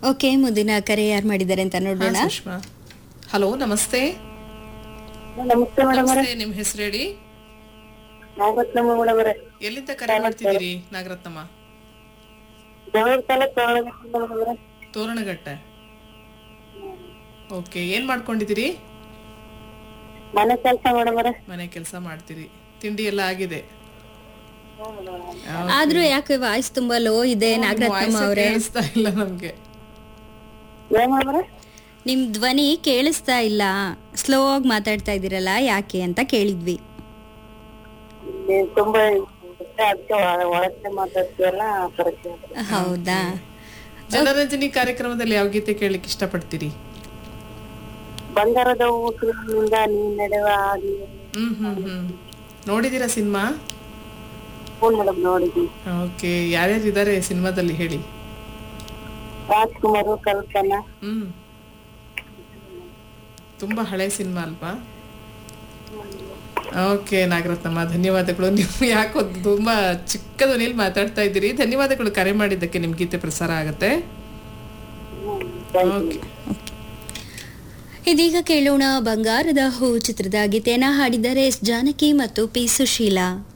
okay ಮುಂದಿನ ಕರೆ ಯಾರು ಮಾಡಿದ್ದಾರೆ ಅಂತ ನೋಡೋಣ ಹಾ, ಸುಷ್ಮಾ ಹಲೋ ನಮಸ್ತೆ ನಮಸ್ತೆ ಮೇಡಮ್ ನಮಸ್ತೆ ನಿಮ್ ಹೆಸರು ಹೇಳಿ ನಾಗರತ್ನಮ್ಮ ಮೇಡಮ್ ಅವರೇ ಎಲ್ಲಿಂದ ಕರೆ ಮಾಡ್ತಿದ್ದೀರಿ ನಾಗರತ್ನಮ್ಮ ಬೆಂಗಳೂರು ತಾಲೂಕು ಮೇಡಮ್ ಅವರೇ ತೋರಣಗಟ್ಟೆ ಓಕೆ ಏನ್ ಮಾಡ್ಕೊಂಡಿದ್ದೀರಿ ಮನೆ ಕೆಲಸ ಮೇಡಮ್ ಅವರೇ ಮನೆ ಕೆಲಸ ಮಾಡ್ತೀರಿ ತಿಂಡಿ ಎಲ್ಲ ಆಗಿದೆ ಆದ್ರೂ ಯಾಕೆ ವಾಯ್ಸ್ ತುಂಬಾ ಲೋ ಇದೆ ನಾಗರತ್ನಮ್ಮ ವಾಯ್ಸೇ ಅವರೇ ಕೇಳಿಸ್ತಾ ಇಲ್ಲ ನಮ್ಗೆ ಏನ್ ಮೇಡಮ್ ಅವರೇ ನಿಮ್ ಧ್ವನಿ ಕೇಳಿಸ್ತಾ ಇಲ್ಲ ಸ್ಲೋ ಆಗಿ ಮಾತಾಡ್ತಾ ಇದ್ದೀರಲ್ಲ ಯಾಕೆ ಅಂತ ಕೇಳಿದ್ವಿ ನೀವು ತುಂಬಾ ಅದಕ್ಕೆ ಒಳಗೆ ಮಾತಾಡ್ತೀವಲ್ಲ ಪರೀಕ್ಷೆ ಹೌದಾ ಜನರಂಜನಿ ಕಾರ್ಯಕ್ರಮದಲ್ಲಿ ಯಾವ ಗೀತೆ ಕೇಳಲಿಕ್ಕೆ ಇಷ್ಟಪಡ್ತೀರಿ ಬಂಗಾರದ ಊಟದಿಂದ ನೀ ನಡೆವ ಹಾದಿ ಹ್ಮ್ ಹ್ಮ್ ಹ್ಮ್ ನೋಡಿದೀರಾ ಸಿನಿಮಾ ಫೋನ್ ಮೇಡಮ್ ನೋಡಿದ್ವಿ ಓಕೆ ಯಾರ್ಯಾರು ಇದ್ದಾರೆ ಸಿನಿಮಾದಲ್ಲಿ ಹೇಳಿ ರಾಜ್ಕುಮಾರ್ ಕಲ್ಪನಾ ಹ್ಮ್ ತುಂಬಾ ಹಳೆ ಸಿನಿಮಾ ಅಲ್ವಾ ಓಕೆ ನಾಗರತ್ನಮ್ಮ ಧನ್ಯವಾದಗಳು ನೀವು ಯಾಕೋ ತುಂಬಾ ಚಿಕ್ಕ ಧ್ವನಿಯಲ್ಲಿ ಮಾತಾಡ್ತಾ ಇದ್ದೀರಿ ಧನ್ಯವಾದಗಳು ಕರೆ ಮಾಡಿದ್ದಕ್ಕೆ ನಿಮ್ ಗೀತೆ ಪ್ರಸಾರ ಆಗುತ್ತೆ ಓಕೆ ಇದೀಗ ಕೇಳೋಣ ಬಂಗಾರದ ಹೂ ಚಿತ್ರದ ಗೀತೆನ ಹಾಡಿದ್ದಾರೆ ಎಸ್ ಜಾನಕಿ ಮತ್ತು ಪಿ ಸುಶೀಲಾ